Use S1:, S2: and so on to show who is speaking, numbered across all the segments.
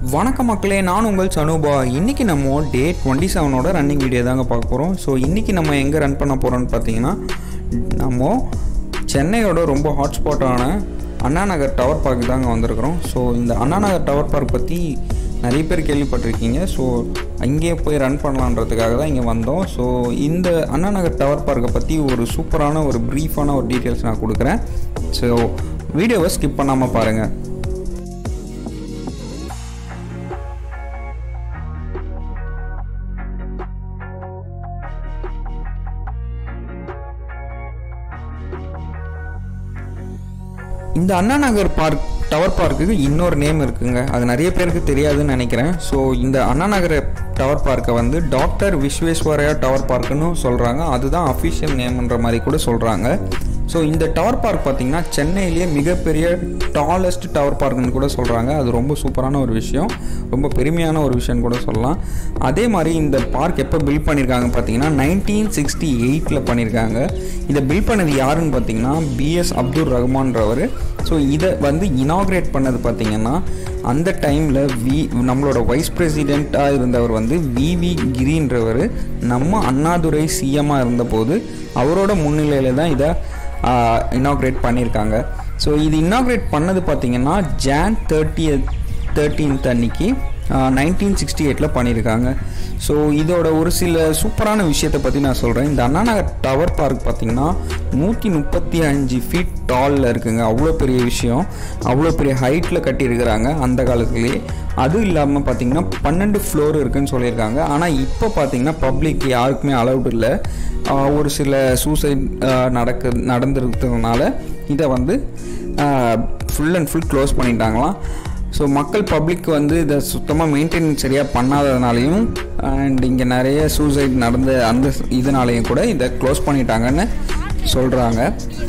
S1: வணக்கம் மக்களே நான் உங்கள் சனுபா இன்றைக்கி நம்ம டே டுவெண்ட்டி செவனோட ரன்னிங் வீடியோ தாங்க பார்க்க போகிறோம் ஸோ இன்றைக்கி நம்ம எங்கே ரன் பண்ண போகிறோம்னு பார்த்தீங்கன்னா நம்ம சென்னையோட ரொம்ப ஹாட்ஸ்பாட்டான அண்ணா நகர் டவர் பார்க் தாங்க வந்திருக்கிறோம் ஸோ இந்த அண்ணா நகர் டவர் பார்க் பற்றி நிறைய பேர் கேள்விப்பட்டிருக்கீங்க ஸோ அங்கேயே போய் ரன் பண்ணலான்றதுக்காக தான் இங்கே வந்தோம் ஸோ இந்த அண்ணா நகர் டவர் பார்க்கை பற்றி ஒரு சூப்பரான ஒரு ப்ரீஃபான ஒரு டீட்டெயில்ஸ் நான் கொடுக்குறேன் ஸோ வீடியோவை ஸ்கிப் பண்ணாமல் பாருங்கள் இந்த அண்ணா நகர் பார்க் டவர் பார்க்குக்கு இன்னொரு நேம் இருக்குங்க அது நிறைய பேருக்கு தெரியாதுன்னு நினைக்கிறேன் ஸோ இந்த அண்ணா நகர் டவர் பார்க்கை வந்து டாக்டர் விஸ்வேஸ்வரயா டவர் பார்க்குன்னு சொல்கிறாங்க அதுதான் அஃபிஷியல் நேம்ன்ற மாதிரி கூட சொல்கிறாங்க ஸோ இந்த டவர் பார்க் பார்த்திங்கன்னா சென்னையிலேயே மிகப்பெரிய டாலஸ்ட் டவர் பார்க்குன்னு கூட சொல்கிறாங்க அது ரொம்ப சூப்பரான ஒரு விஷயம் ரொம்ப பெருமையான ஒரு விஷயம்னு கூட சொல்லலாம் அதே மாதிரி இந்த பார்க் எப்போ பில்ட் பண்ணியிருக்காங்க பார்த்தீங்கன்னா நைன்டீன் சிக்ஸ்டி எயிட்டில் பண்ணியிருக்காங்க இதை பில்ட் பண்ணது யாருன்னு பார்த்தீங்கன்னா பிஎஸ் அப்துல் ரஹ்மான்றவர் ஸோ இதை வந்து இனாக்ரேட் பண்ணது பார்த்தீங்கன்னா அந்த டைமில் வி நம்மளோட வைஸ் பிரசிடெண்ட்டாக இருந்தவர் வந்து விவி கிரின்றவர் நம்ம அண்ணாதுரை சிஎம்மாக இருந்தபோது அவரோட முன்னிலையில் தான் இதை இனாக்ரேட் பண்ணியிருக்காங்க ஸோ இது இனாக்ரேட் பண்ணது பார்த்தீங்கன்னா ஜான் தேர்ட்டி தேர்ட்டீன்த் அன்னைக்கு நைன்டீன் சிக்ஸ்டி எயிட்டில் பண்ணியிருக்காங்க ஸோ இதோட ஒரு சில சூப்பரான விஷயத்தை பற்றி நான் சொல்கிறேன் இந்த அண்ணா நகர் டவர் பார்க் பார்த்திங்கன்னா நூற்றி முப்பத்தி அஞ்சு ஃபீட் டாலில் இருக்குங்க அவ்வளோ பெரிய விஷயம் அவ்வளோ பெரிய ஹைட்டில் கட்டியிருக்கிறாங்க அந்த காலத்துலேயே அதுவும் இல்லாமல் பார்த்திங்கன்னா பன்னெண்டு ஃப்ளோர் இருக்குதுன்னு சொல்லியிருக்காங்க ஆனால் இப்போ பார்த்திங்கன்னா பப்ளிக் யாருக்குமே அலௌடு இல்லை ஒரு சில சூசைட் நடக்க நடந்துருக்கிறதுனால இதை வந்து ஃபுல் அண்ட் ஃபுல் க்ளோஸ் பண்ணிட்டாங்களாம் ஸோ மக்கள் பப்ளிக் வந்து இதை சுத்தமாக மெயின்டைன் சரியாக பண்ணாததுனாலையும் அண்ட் இங்கே நிறைய சூசைட் நடந்த அந்த இதனாலையும் கூட இதை க்ளோஸ் பண்ணிட்டாங்கன்னு சொல்கிறாங்க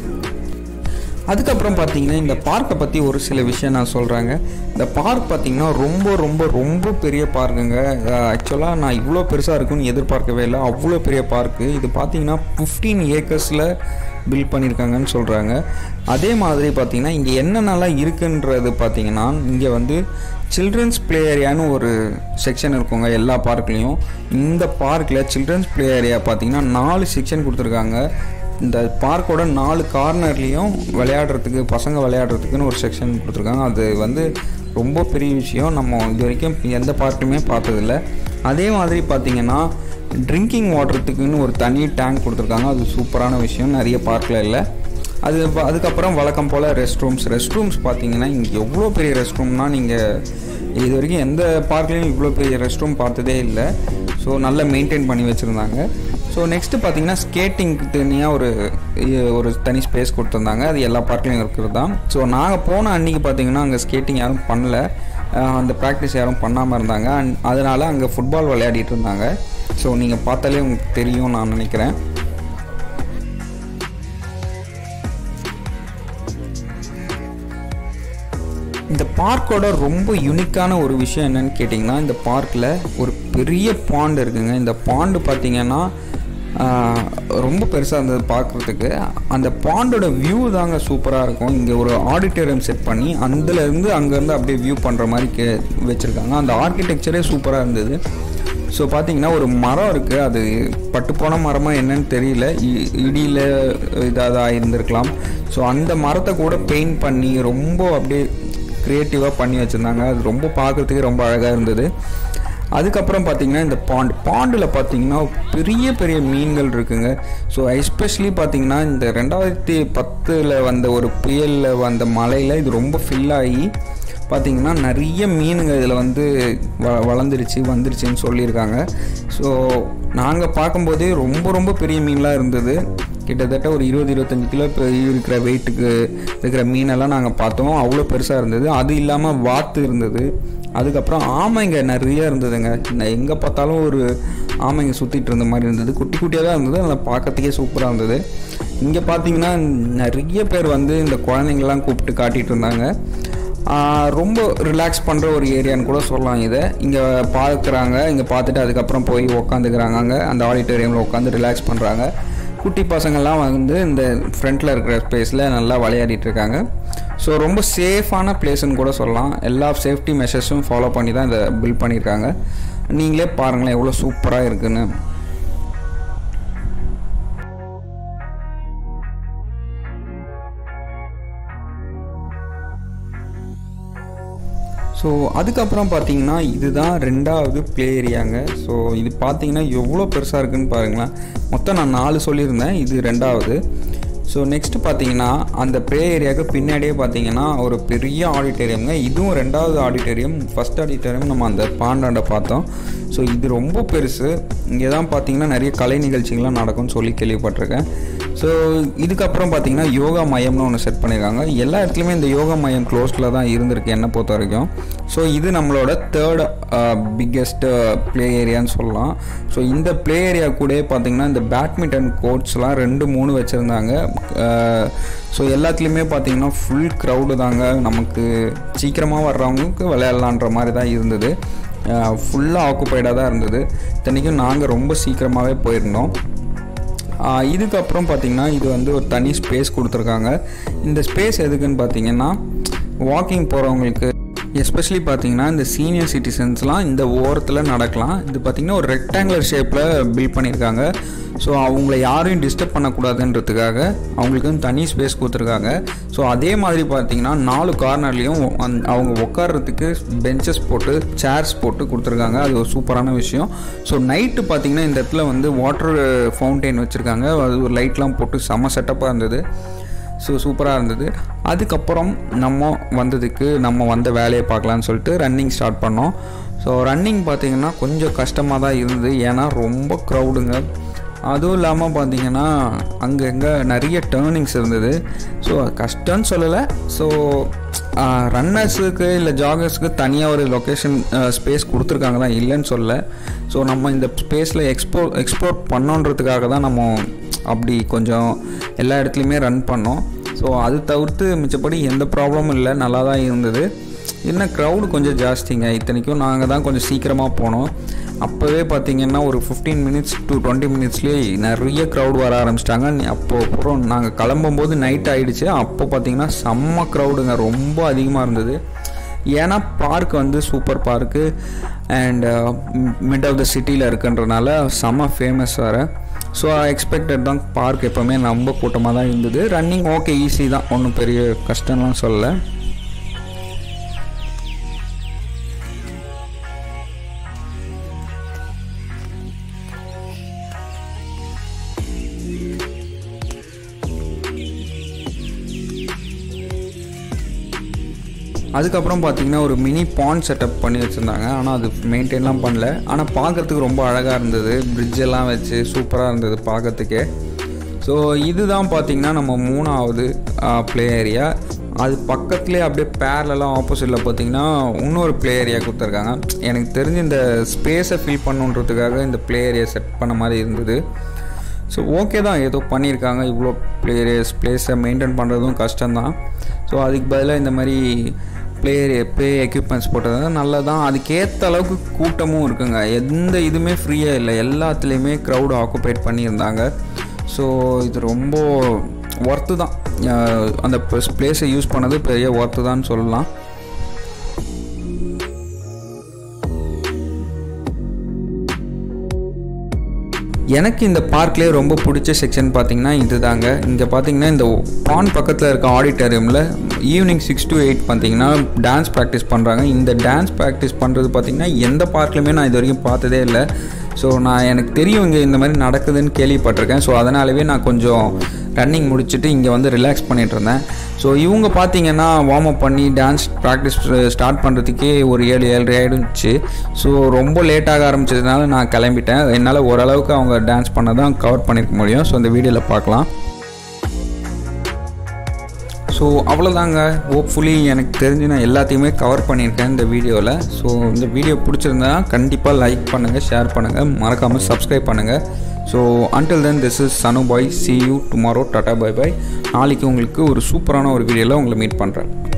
S1: அதுக்கப்புறம் பார்த்தீங்கன்னா இந்த பார்க்கை பற்றி ஒரு சில விஷயம் நான் சொல்கிறாங்க இந்த பார்க் பார்த்திங்கன்னா ரொம்ப ரொம்ப ரொம்ப பெரிய பார்க்குங்க ஆக்சுவலாக நான் இவ்வளோ பெருசாக இருக்குன்னு எதிர்பார்க்கவே இல்லை அவ்வளோ பெரிய பார்க்கு இது பார்த்தீங்கன்னா ஃபிஃப்டீன் ஏக்கர்ஸில் பில்ட் பண்ணியிருக்காங்கன்னு சொல்கிறாங்க அதே மாதிரி பார்த்திங்கன்னா இங்கே என்னென்னலாம் இருக்குன்றது பார்த்திங்கன்னா இங்கே வந்து சில்ட்ரன்ஸ் ப்ளே ஏரியான்னு ஒரு செக்ஷன் இருக்குங்க எல்லா பார்க்லேயும் இந்த பார்க்கில் சில்ட்ரன்ஸ் ப்ளே ஏரியா பார்த்திங்கன்னா நாலு செக்ஷன் கொடுத்துருக்காங்க இந்த பார்க்கோட நாலு கார்னர்லேயும் விளையாடுறதுக்கு பசங்க விளையாடுறதுக்குன்னு ஒரு செக்ஷன் கொடுத்துருக்காங்க அது வந்து ரொம்ப பெரிய விஷயம் நம்ம இது வரைக்கும் எந்த பார்க்குமே பார்த்ததில்ல அதே மாதிரி பார்த்திங்கன்னா ட்ரிங்கிங் வாட்டருக்குன்னு ஒரு தனி டேங்க் கொடுத்துருக்காங்க அது சூப்பரான விஷயம் நிறைய பார்க்கில் இல்லை அது அதுக்கப்புறம் வழக்கம் போல் ரெஸ்ட் ரூம்ஸ் ரெஸ்ட் ரூம்ஸ் பார்த்தீங்கன்னா இங்கே எவ்வளோ பெரிய ரெஸ்ட் ரூம்னால் நீங்கள் இது வரைக்கும் எந்த பார்க்லேயும் இவ்வளோ பெரிய ரெஸ்ட் ரூம் பார்த்ததே இல்லை ஸோ நல்லா மெயின்டைன் பண்ணி வச்சுருந்தாங்க ஸோ நெக்ஸ்ட்டு பார்த்தீங்கன்னா ஸ்கேட்டிங்க்கு தனியாக ஒரு ஒரு தனி ஸ்பேஸ் கொடுத்துருந்தாங்க அது எல்லா பார்க்லையும் இருக்கிறது தான் ஸோ நாங்கள் போன அன்றைக்கி பார்த்தீங்கன்னா அங்கே ஸ்கேட்டிங் யாரும் பண்ணல அந்த ப்ராக்டிஸ் யாரும் பண்ணாமல் இருந்தாங்க அண்ட் அதனால் அங்கே ஃபுட்பால் விளையாடிட்டு இருந்தாங்க ஸோ நீங்கள் பார்த்தாலே உங்களுக்கு தெரியும் நான் நினைக்கிறேன் இந்த பார்க்கோட ரொம்ப யூனிக்கான ஒரு விஷயம் என்னன்னு கேட்டிங்கன்னா இந்த பார்க்கில் ஒரு பெரிய பாண்டு இருக்குங்க இந்த பாண்டு பார்த்திங்கன்னா ரொம்ப பெருசாக இருந்தது பார்க்குறதுக்கு அந்த பாண்டோட வியூ தாங்க சூப்பராக இருக்கும் இங்கே ஒரு ஆடிட்டோரியம் செட் பண்ணி அந்தலேருந்து அங்கேருந்து அப்படியே வியூ பண்ணுற மாதிரி கே வச்சுருக்காங்க அந்த ஆர்கிடெக்சரே சூப்பராக இருந்தது ஸோ பார்த்தீங்கன்னா ஒரு மரம் இருக்குது அது பட்டுப்போன மரமாக என்னன்னு தெரியல இடியில் இதாக இருந்திருக்கலாம் ஸோ அந்த மரத்தை கூட பெயிண்ட் பண்ணி ரொம்ப அப்படியே க்ரியேட்டிவாக பண்ணி வச்சுருந்தாங்க அது ரொம்ப பார்க்குறதுக்கு ரொம்ப அழகாக இருந்தது அதுக்கப்புறம் பார்த்திங்கன்னா இந்த பாண்ட் பாண்டில் பார்த்திங்கன்னா பெரிய பெரிய மீன்கள் இருக்குங்க ஸோ எஸ்பெஷலி பார்த்திங்கன்னா இந்த ரெண்டாயிரத்தி பத்தில் வந்த ஒரு புயலில் வந்த மலையில் இது ரொம்ப ஃபில் ஆகி பார்த்திங்கன்னா நிறைய மீனுங்க இதில் வந்து வ வளர்ந்துருச்சு வந்துருச்சுன்னு சொல்லியிருக்காங்க ஸோ நாங்கள் பார்க்கும்போதே ரொம்ப ரொம்ப பெரிய மீன்லாம் இருந்தது கிட்டத்தட்ட ஒரு இருபது இருபத்தஞ்சி கிலோ இருக்கிற வெயிட்டுக்கு இருக்கிற மீனெல்லாம் நாங்கள் பார்த்தோம் அவ்வளோ பெருசாக இருந்தது அது இல்லாமல் வாத்து இருந்தது அதுக்கப்புறம் ஆமைங்க நிறைய இருந்ததுங்க எங்கே பார்த்தாலும் ஒரு ஆமைங்க சுற்றிட்டு இருந்த மாதிரி இருந்தது குட்டி குட்டியாக தான் இருந்தது அதை பார்க்கறதுக்கே சூப்பராக இருந்தது இங்கே பார்த்தீங்கன்னா நிறைய பேர் வந்து இந்த குழந்தைங்கள்லாம் கூப்பிட்டு காட்டிகிட்டு இருந்தாங்க ரொம்ப ரிலாக்ஸ் பண்ணுற ஒரு ஏரியான்னு கூட சொல்லலாம் இதை இங்கே பார்க்குறாங்க இங்கே பார்த்துட்டு அதுக்கப்புறம் போய் உக்காந்துக்கிறாங்க அங்கே அந்த ஆடிட்டோரியமில் உட்காந்து ரிலாக்ஸ் பண்ணுறாங்க குட்டி பசங்கள்லாம் வந்து இந்த ஃப்ரண்ட்டில் இருக்கிற ஸ்பேஸில் நல்லா விளையாடிட்டு இருக்காங்க ஸோ ரொம்ப சேஃபான பிளேஸ்ன்னு கூட சொல்லலாம் எல்லா சேஃப்டி மெஷர்ஸும் ஃபாலோ பண்ணி தான் இதை பில்ட் பண்ணியிருக்காங்க நீங்களே பாருங்களேன் எவ்வளோ சூப்பராக இருக்குன்னு ஸோ அதுக்கப்புறம் பார்த்தீங்கன்னா இதுதான் ரெண்டாவது ப்ளே ஏரியாங்க ஸோ இது பார்த்தீங்கன்னா எவ்வளோ பெருசாக இருக்குன்னு பாருங்களேன் மொத்தம் நான் நாலு சொல்லியிருந்தேன் இது ரெண்டாவது ஸோ நெக்ஸ்ட்டு பார்த்தீங்கன்னா அந்த ப்ளே ஏரியாவுக்கு பின்னாடியே பார்த்தீங்கன்னா ஒரு பெரிய ஆடிட்டோரியம்ங்க இதுவும் ரெண்டாவது ஆடிட்டோரியம் ஃபஸ்ட் ஆடிட்டோரியம் நம்ம அந்த பாண்டாண்ட பார்த்தோம் ஸோ இது ரொம்ப பெருசு இங்கே தான் பார்த்தீங்கன்னா நிறைய கலை நிகழ்ச்சிகள்லாம் நடக்கும்னு சொல்லி கேள்விப்பட்டிருக்கேன் ஸோ இதுக்கப்புறம் பார்த்தீங்கன்னா யோகா மையம்னு ஒன்று செட் பண்ணியிருக்காங்க எல்லா இடத்துலையுமே இந்த யோகா மையம் க்ளோஸில் தான் இருந்திருக்கு என்னை பொறுத்த வரைக்கும் ஸோ இது நம்மளோட தேர்ட் பிக்கெஸ்ட் ப்ளே ஏரியான்னு சொல்லலாம் ஸோ இந்த ப்ளே ஏரியா கூட பார்த்தீங்கன்னா இந்த பேட்மிண்டன் கோர்ட்ஸ்லாம் ரெண்டு மூணு வச்சுருந்தாங்க ஸோ எல்லாத்துலேயுமே பார்த்தீங்கன்னா ஃபுல் க்ரௌடு தாங்க நமக்கு சீக்கிரமாக வர்றவங்களுக்கு விளையாடலான்ற மாதிரி தான் இருந்தது ஃபுல்லாக ஆக்குப்பைடாக தான் இருந்தது இத்தனைக்கும் நாங்கள் ரொம்ப சீக்கிரமாகவே போயிருந்தோம் இதுக்கப்புறம் பார்த்திங்கன்னா இது வந்து ஒரு தனி ஸ்பேஸ் கொடுத்துருக்காங்க இந்த ஸ்பேஸ் எதுக்குன்னு பார்த்தீங்கன்னா வாக்கிங் போகிறவங்களுக்கு எஸ்பெஷலி பார்த்தீங்கன்னா இந்த சீனியர் சிட்டிசன்ஸ்லாம் இந்த ஓரத்தில் நடக்கலாம் இது பார்த்திங்கன்னா ஒரு ரெக்டாங்குலர் ஷேப்பில் பில்ட் பண்ணியிருக்காங்க ஸோ அவங்கள யாரையும் டிஸ்டர்ப் பண்ணக்கூடாதுன்றதுக்காக அவங்களுக்கு வந்து தனி ஸ்பேஸ் கொடுத்துருக்காங்க ஸோ அதே மாதிரி பார்த்தீங்கன்னா நாலு கார்னர்லேயும் அவங்க உட்கார்றதுக்கு பெஞ்சஸ் போட்டு சேர்ஸ் போட்டு கொடுத்துருக்காங்க அது ஒரு சூப்பரான விஷயம் ஸோ நைட்டு பார்த்தீங்கன்னா இந்த இடத்துல வந்து வாட்டர் ஃபவுண்டெயின் வச்சுருக்காங்க அது ஒரு லைட்லாம் போட்டு செம்ம செட்டப்பாக இருந்தது ஸோ சூப்பராக இருந்தது அதுக்கப்புறம் நம்ம வந்ததுக்கு நம்ம வந்த வேலையை பார்க்கலான்னு சொல்லிட்டு ரன்னிங் ஸ்டார்ட் பண்ணோம் ஸோ ரன்னிங் பார்த்திங்கன்னா கொஞ்சம் கஷ்டமாக தான் இருந்தது ஏன்னா ரொம்ப க்ரௌடுங்க அதுவும் இல்லாமல் பார்த்தீங்கன்னா அங்கங்கே நிறைய டேர்னிங்ஸ் இருந்தது ஸோ கஷ்டம்னு சொல்லலை ஸோ ரன்னர்ஸுக்கு இல்லை ஜாகர்ஸுக்கு தனியாக ஒரு லொக்கேஷன் ஸ்பேஸ் கொடுத்துருக்காங்க தான் இல்லைன்னு சொல்ல ஸோ நம்ம இந்த ஸ்பேஸில் எக்ஸ்போ எக்ஸ்ப்ளோர் பண்ணோன்றதுக்காக தான் நம்ம அப்படி கொஞ்சம் எல்லா இடத்துலையுமே ரன் பண்ணோம் ஸோ அது தவிர்த்து மிச்சப்படி எந்த ப்ராப்ளமும் இல்லை நல்லா தான் இருந்தது என்ன க்ரௌடு கொஞ்சம் ஜாஸ்திங்க இத்தனைக்கும் நாங்கள் தான் கொஞ்சம் சீக்கிரமாக போனோம் அப்போவே பார்த்தீங்கன்னா ஒரு ஃபிஃப்டீன் மினிட்ஸ் டு டுவெண்ட்டி மினிட்ஸ்லேயே நிறைய க்ரௌட் வர ஆரம்பிச்சிட்டாங்க அப்போ அப்புறம் நாங்கள் கிளம்பும்போது நைட் ஆகிடுச்சு அப்போ பார்த்தீங்கன்னா செம்ம க்ரௌடுங்க ரொம்ப அதிகமாக இருந்தது ஏன்னா பார்க் வந்து super park and mid of the சிட்டியில் இருக்குன்றனால செம்ம ஃபேமஸ் வேறு ஸோ எக்ஸ்பெக்டட் தான் பார்க் எப்போவுமே ரொம்ப கூட்டமாக தான் இருந்தது ரன்னிங் ஓகே ஈஸி தான் ஒன்றும் பெரிய கஷ்டம்லாம் சொல்லலை அதுக்கப்புறம் பார்த்தீங்கன்னா ஒரு மினி பாண்ட் செட்டப் பண்ணி வச்சுருந்தாங்க ஆனால் அது மெயின்டைன்லாம் பண்ணல ஆனால் பார்க்குறதுக்கு ரொம்ப அழகாக இருந்தது பிரிட்ஜ் எல்லாம் வச்சு சூப்பராக இருந்தது பார்க்கறதுக்கே ஸோ இதுதான் பார்த்தீங்கன்னா நம்ம மூணாவது ப்ளே ஏரியா அது பக்கத்துலேயே அப்படியே பேரலாம் ஆப்போசிட்டில் பார்த்தீங்கன்னா இன்னொரு ப்ளே ஏரியா கொடுத்துருக்காங்க எனக்கு தெரிஞ்சு இந்த ஸ்பேஸை ஃபில் பண்ணுன்றதுக்காக இந்த ப்ளே ஏரியா செட் பண்ண மாதிரி இருந்தது ஸோ ஓகே தான் ஏதோ பண்ணியிருக்காங்க இவ்வளோ பிளேயர்ஸ் பிளேஸை மெயின்டைன் பண்ணுறதும் கஷ்டம்தான் ஸோ அதுக்கு பதிலாக இந்த மாதிரி பிளேயர் ப்ளே எக்யூப்மெண்ட்ஸ் போட்டது நல்லதான் அதுக்கேற்ற அளவுக்கு கூட்டமும் இருக்குங்க எந்த இதுவுமே ஃப்ரீயாக இல்லை எல்லாத்துலேயுமே க்ரௌடு ஆக்குபைட் பண்ணியிருந்தாங்க ஸோ இது ரொம்ப ஒர்த்து தான் அந்த பிளேஸை யூஸ் பண்ணது பெரிய ஒர்த்து தான் சொல்லலாம் எனக்கு இந்த பார்க்லேயே ரொம்ப பிடிச்ச செக்ஷன் பார்த்தீங்கன்னா இது தாங்க இங்கே பார்த்தீங்கன்னா இந்த பான் பக்கத்தில் இருக்க ஆடிட்டோரியமில் ஈவினிங் சிக்ஸ் டு எயிட் பார்த்தீங்கன்னா டான்ஸ் ப்ராக்டிஸ் பண்ணுறாங்க இந்த டான்ஸ் ப்ராக்டிஸ் பண்ணுறது பார்த்தீங்கன்னா எந்த பார்க்லையுமே நான் இது வரைக்கும் பார்த்ததே இல்லை ஸோ நான் எனக்கு தெரியும் இங்கே இந்த மாதிரி நடக்குதுன்னு கேள்விப்பட்டிருக்கேன் ஸோ அதனாலவே நான் கொஞ்சம் ரன்னிங் முடிச்சுட்டு இங்கே வந்து ரிலாக்ஸ் பண்ணிகிட்டு இருந்தேன் ஸோ இவங்க பார்த்தீங்கன்னா வார்ம் அப் பண்ணி டான்ஸ் ப்ராக்டிஸ் ஸ்டார்ட் பண்ணுறதுக்கே ஒரு ஏழு ஏழரை ஆகிடுச்சு ஸோ ரொம்ப லேட்டாக ஆரம்பிச்சதுனால நான் கிளம்பிட்டேன் என்னால் ஓரளவுக்கு அவங்க டான்ஸ் பண்ண தான் கவர் பண்ணியிருக்க முடியும் ஸோ இந்த வீடியோவில் பார்க்கலாம் ஸோ அவ்வளோதாங்க ஹோப்ஃபுல்லி எனக்கு தெரிஞ்சு நான் எல்லாத்தையுமே கவர் பண்ணியிருக்கேன் இந்த வீடியோவில் ஸோ இந்த வீடியோ பிடிச்சிருந்தா கண்டிப்பாக லைக் பண்ணுங்கள் ஷேர் பண்ணுங்கள் மறக்காமல் சப்ஸ்கிரைப் பண்ணுங்கள் so until then this is Sanu bye see you tomorrow tata bye bye நாளைக்கு உங்களுக்கு ஒரு சூப்பரான ஒரு வீடியோவில் உங்களை மீட் பண்ணுறேன்